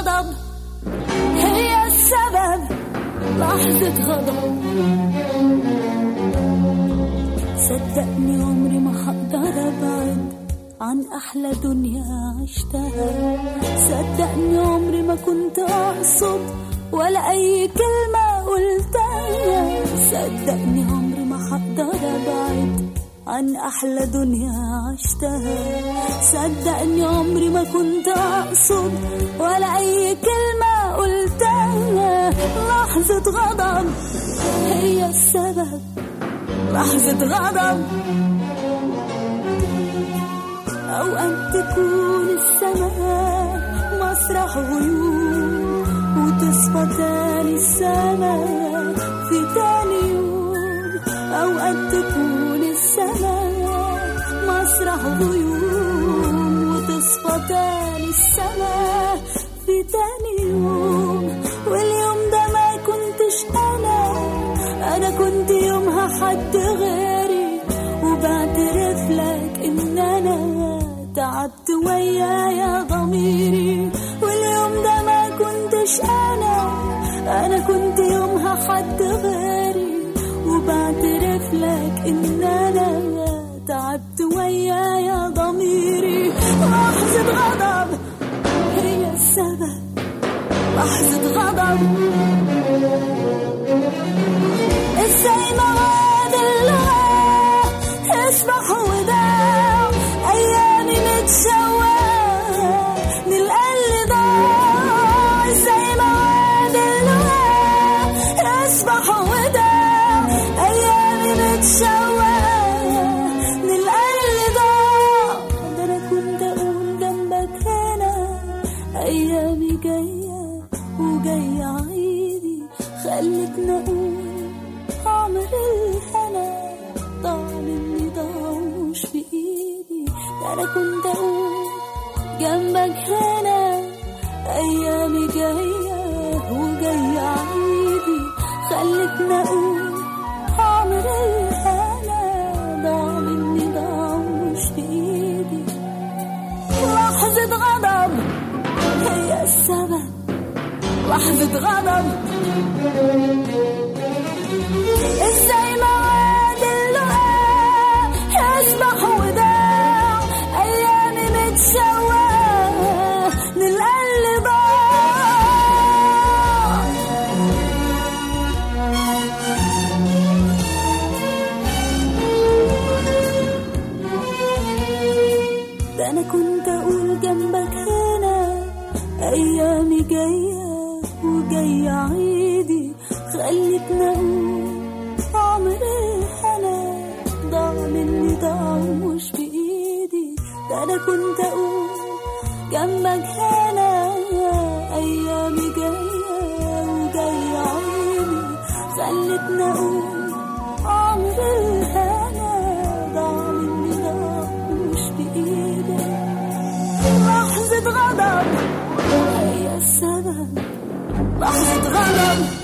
غضب هي السبب لحظة غضب صدقني عمري ما هقدر ابعد عن احلى دنيا عشتها صدقني عمري ما كنت اقصد ولا اي كلمة قلتها صدقني عمري ما هقدر ابعد عن احلى دنيا عشتها صدقني عمري ما كنت اقصد ولا اي كلمة قلتها لحظة غضب هي السبب لحظة غضب أو أن تكون السماء مسرح غيوم وتصفى تاني السماء في تاني يوم أو أن تكون السماء مسرح غيوم وتصفى تاني السماء في تاني يوم واليوم ده ما كنتش أنا أنا كنت يومها حد غيري وبعترف لك إن أنا تعبت ويايا ضميري واليوم ده ما كنتش أنا أنا كنت يومها حد غيري وبعترف لك إن أنا تعبت ويايا ضميري لحظة غضب هي السبب لحظة غضب ازاي مواد اللغة اسمح وداع ايامي متشوقة نلقى اللي ضاع ازاي مواد اللغة اسمح وداع ايامي متشوقة نلقى اللي ضاع ده انا كنت اقول جنبك هنا ايامي جاية وجاية عيدي خلتنا اقول عمر الهنا ضاع مني ضاع مش بإيدي ده أنا كنت أقول جنبك هنا أيامي جاية وجاية عيدي خلتنا أقول عمر الهنا ضاع مني ضاع مش بإيدي لحظة غضب هي السبب لحظة غضب ازاي مواد اللقاء يسبح وداع ايامي متشوقة نلقى اللي ضاع ده انا كنت اقول جنبك هنا ايامي جايه وجايه عيدي خلتنا اقول عمر الهنا ضاع مني ضاع مش بايدي ده انا كنت اقول جنبك هنا ايامي جايه وجايه عيني خلتنا اقول عمر الهنا ضاع مني ضاع مش بايدي لحظة غضب هي السبب لحظة غضب